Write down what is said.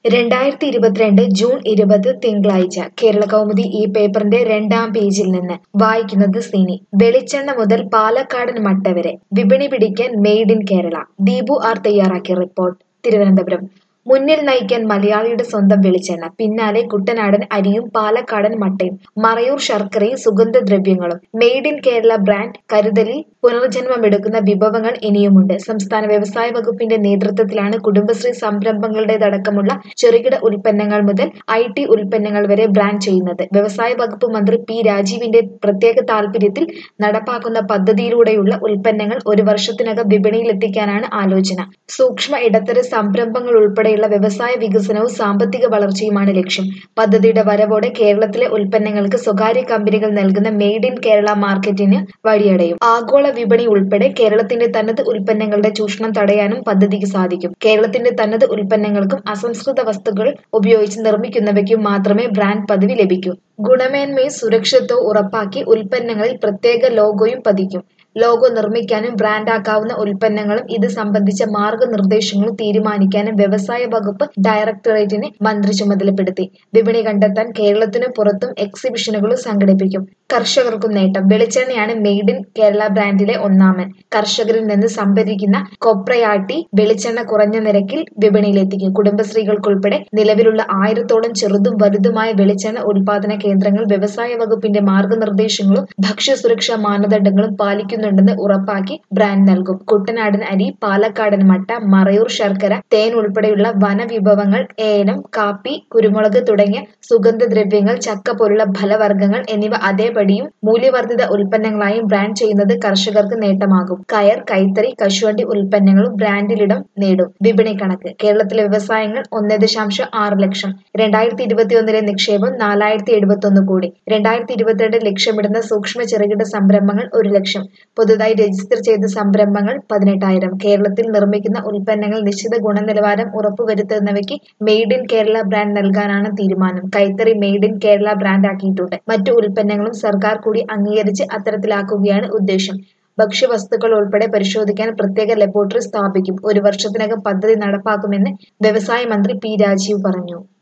രണ്ടായിരത്തി ഇരുപത്തിരണ്ട് ജൂൺ ഇരുപത് തിങ്കളാഴ്ച കേരളകൗമുദി ഈ പേപ്പറിന്റെ രണ്ടാം പേജിൽ നിന്ന് വായിക്കുന്നത് സിനി വെളിച്ചെണ്ണ മുതൽ പാലക്കാടൻ മട്ട വരെ വിപണി പിടിക്കാൻ made in Kerala Deepu R തയ്യാറാക്കിയ റിപ്പോർട്ട് തിരുവനന്തപുരം മുന്നിൽ നയിക്കാൻ മലയാളിയുടെ സ്വന്തം വെളിച്ചെണ്ണ പിന്നാലെ കുട്ടനാടൻ അരിയും പാലക്കാടൻ മട്ടയും മറയൂർ ശർക്കരയും സുഗന്ധദ്രവ്യങ്ങളും മെയ്ഡ് ഇൻ കേരള ബ്രാൻഡ് കരുതലിൽ പുനർജന്മമെടുക്കുന്ന വിഭവങ്ങൾ ഇനിയുമുണ്ട് സംസ്ഥാന വ്യവസായ വകുപ്പിന്റെ നേതൃത്വത്തിലാണ് കുടുംബശ്രീ സംരംഭങ്ങളുടേതടക്കമുള്ള ചെറുകിട ഉൽപ്പന്നങ്ങൾ മുതൽ ഐ ടി ഉൽപ്പന്നങ്ങൾ വരെ ബ്രാൻഡ് ചെയ്യുന്നത് വ്യവസായ വകുപ്പ് മന്ത്രി പി രാജീവിന്റെ പ്രത്യേക താൽപര്യത്തിൽ നടപ്പാക്കുന്ന പദ്ധതിയിലൂടെയുള്ള ഉൽപ്പന്നങ്ങൾ ഒരു വർഷത്തിനകം വിപണിയിലെത്തിക്കാനാണ് ആലോചന സൂക്ഷ്മ ഇടത്തര സംരംഭങ്ങൾ ഉൾപ്പെടെയുള്ള വ്യവസായ വികസനവും സാമ്പത്തിക വളർച്ചയുമാണ് ലക്ഷ്യം പദ്ധതിയുടെ വരവോടെ കേരളത്തിലെ ഉൽപ്പന്നങ്ങൾക്ക് സ്വകാര്യ കമ്പനികൾ നൽകുന്ന മെയ്ഡ് ഇൻ കേരള മാർക്കറ്റിന് വഴിയടയും ആഗോള വിപണി ഉൾപ്പെടെ കേരളത്തിന്റെ തനത് ഉൽപ്പന്നങ്ങളുടെ ചൂഷണം തടയാനും പദ്ധതിക്ക് സാധിക്കും കേരളത്തിന്റെ തനത് ഉൽപ്പന്നങ്ങൾക്കും അസംസ്കൃത വസ്തുക്കൾ ഉപയോഗിച്ച് നിർമ്മിക്കുന്നവയ്ക്കും മാത്രമേ ബ്രാൻഡ് പദവി ലഭിക്കൂ ഗുണമേന്മയും സുരക്ഷിതത്വവും ഉറപ്പാക്കി ഉൽപ്പന്നങ്ങളിൽ പ്രത്യേക ലോഗോയും പതിക്കും ലോഗോ നിർമ്മിക്കാനും ബ്രാൻഡാക്കാവുന്ന ഉൽപ്പന്നങ്ങളും ഇത് സംബന്ധിച്ച മാർഗനിർദ്ദേശങ്ങളും തീരുമാനിക്കാനും വ്യവസായ വകുപ്പ് ഡയറക്ടറേറ്റിനെ മന്ത്രി ചുമതലപ്പെടുത്തി വിപണി കണ്ടെത്താൻ കേരളത്തിനു പുറത്തും എക്സിബിഷനുകളും സംഘടിപ്പിക്കും കർഷകർക്കും നേട്ടം വെളിച്ചെണ്ണയാണ് മെയ്ഡ് ഇൻ കേരള ബ്രാൻഡിലെ ഒന്നാമൻ കർഷകരിൽ നിന്ന് സംഭരിക്കുന്ന കൊപ്രയാട്ടി വെളിച്ചെണ്ണ കുറഞ്ഞ നിരക്കിൽ വിപണിയിലെത്തിക്കും കുടുംബശ്രീകൾക്കുൾപ്പെടെ നിലവിലുള്ള ആയിരത്തോളം ചെറുതും വലുതുമായ വെളിച്ചെണ്ണ ഉൽപാദന കേന്ദ്രങ്ങൾ വ്യവസായ വകുപ്പിന്റെ മാർഗനിർദ്ദേശങ്ങളും ഭക്ഷ്യസുരക്ഷാ മാനദണ്ഡങ്ങളും പാലിക്കുന്നുണ്ടെന്ന് ഉറപ്പാക്കി ബ്രാൻഡ് നൽകും കുട്ടനാടൻ അരി പാലക്കാടൻ മട്ട മറയൂർ ശർക്കര തേൻ ഉൾപ്പെടെയുള്ള വനവിഭവങ്ങൾ ഏലം കാപ്പി കുരുമുളക് തുടങ്ങിയ സുഗന്ധദ്രവ്യങ്ങൾ ചക്ക പോലുള്ള ഫലവർഗ്ഗങ്ങൾ എന്നിവ അതേപടിയും മൂല്യവർദ്ധിത ഉൽപ്പന്നങ്ങളായും ബ്രാൻഡ് ചെയ്യുന്നത് കർഷകർക്ക് നേട്ടമാകും കയർ കൈത്തറി കശുവണ്ടി ഉൽപ്പന്നങ്ങളും ബ്രാൻഡിലിടം നേടും വിപണി കണക്ക് കേരളത്തിലെ വ്യവസായങ്ങൾ ഒന്ന് ദശാംശം ആറ് ലക്ഷം രണ്ടായിരത്തി ഇരുപത്തിയൊന്നിലെ നിക്ഷേപം നാലായിരത്തി എഴുപത്തി ഒന്ന് കോടി രണ്ടായിരത്തി ഇരുപത്തിരണ്ട് ലക്ഷ്യമിടുന്ന സൂക്ഷ്മ ചെറുകിട സംരംഭങ്ങൾ ഒരു ലക്ഷം പുതുതായി രജിസ്റ്റർ ചെയ്ത സംരംഭങ്ങൾ പതിനെട്ടായിരം കേരളത്തിൽ നിർമ്മിക്കുന്ന ഉൽപ്പന്നങ്ങൾ നിശ്ചിത ഗുണനിലവാരം ഉറപ്പുവരുത്തുന്നവയ്ക്ക് മെയ്ഡ് ഇൻ കേരള ബ്രാൻഡ് നൽകാനാണ് തീരുമാനം കൈത്തറി മെയ്ഡ് ഇൻ കേരള ബ്രാൻഡ് ആക്കിയിട്ടുണ്ട് മറ്റു ഉൽപ്പന്നങ്ങളും സർക്കാർ കൂടി അംഗീകരിച്ച് അത്തരത്തിലാക്കുകയാണ് ഉദ്ദേശം ഭക്ഷ്യവസ്തുക്കൾ ഉൾപ്പെടെ പരിശോധിക്കാൻ പ്രത്യേക ലബോറട്ടറി സ്ഥാപിക്കും ഒരു വർഷത്തിനകം പദ്ധതി നടപ്പാക്കുമെന്ന് വ്യവസായ മന്ത്രി പി രാജീവ് പറഞ്ഞു